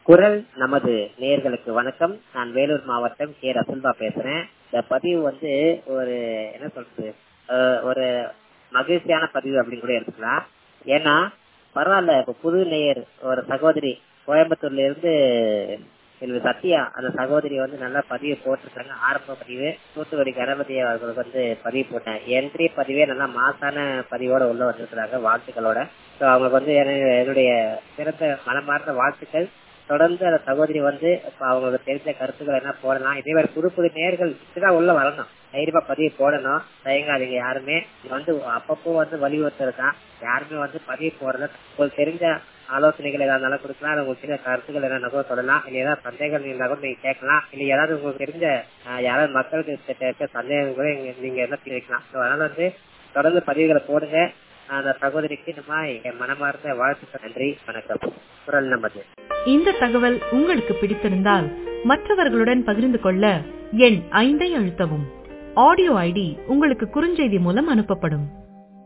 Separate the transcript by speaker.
Speaker 1: குரல் நமது நேயர்களுக்கு வணக்கம் நான் வேலூர் மாவட்டம் கே ரசுல்பா பேசுறேன் இந்த பதிவு வந்து ஒரு என்ன சொல்றது அஹ், ஒரு மகிழ்ச்சியான பதிவு அப்படின்னு கூட எடுத்துக்கலாம் ஏன்னா பரவாயில்ல இப்ப புது நேயர் ஒரு சகோதரி கோயம்புத்தூர்ல இருந்து எனக்கு சத்யா அந்த சகோதரி வந்து நல்லா பதிவு போட்டிருக்காங்க ஆரம்ப பதிவு தூத்துக்குடி கணபதி அவர்களுக்கு வந்து பதிவு போட்டேன் என்ட்ரி பதிவே நல்லா மாசான பதிவோட உள்ள வந்திருக்கிறாங்க வாழ்த்துக்களோட ஸோ அவங்களுக்கு வந்து என்ன- என்னுடைய சிறந்த மனமார்ந்த வாழ்த்துக்கள் தொடர்ந்து அந்த சகோதரி வந்து இப்ப அவங்களுக்கு தெரிஞ்ச கருத்துக்கள் என்ன போடலாம் இதே மாதிரி புது புது நேர்கள் இப்படிதான் உள்ள வரணும் தைரியமா பதிவு போடணும் தயங்காதீங்க யாருமே இது வந்து அப்பப்போ வந்து வலியுறுத்தல் தான் யாருமே வந்து பதிவு போடுறது உங்களுக்கு தெரிஞ்ச ஆலோசனைகள் ஏதாவது இருந்தாலும் கொடுக்கலாம் இல்ல உங்களுக்கு தெரிஞ்ச கருத்துக்கள் என்ன கூட சொல்லலாம் இல்ல ஏதாவது சந்தேகங்கள் இருந்தா கூட நீங்க கேட்கலாம் இல்ல ஏதாவது உங்களுக்கு தெரிஞ்ச அஹ், யாராவது மக்களுக்கு தெ- இருக்க சந்தேகம் கூட இங்க- நீங்க என்ன தெரிவிக்கலாம் So, அதனால வந்து தொடர்ந்து பதிவுகளை போடுங்க அந்த சகோதரிக்கு நம்ம என் மனமார்ந்த வாழ்த்துக்கள் நன்றி வணக்கம் குரல் நமது
Speaker 2: இந்த தகவல் உங்களுக்கு பிடித்திருந்தால் மற்றவர்களுடன் பகிர்ந்து கொள்ள எண் ஐந்தை அழுத்தவும் ஆடியோ ஐடி உங்களுக்கு குறுஞ்செய்தி மூலம் அனுப்பப்படும்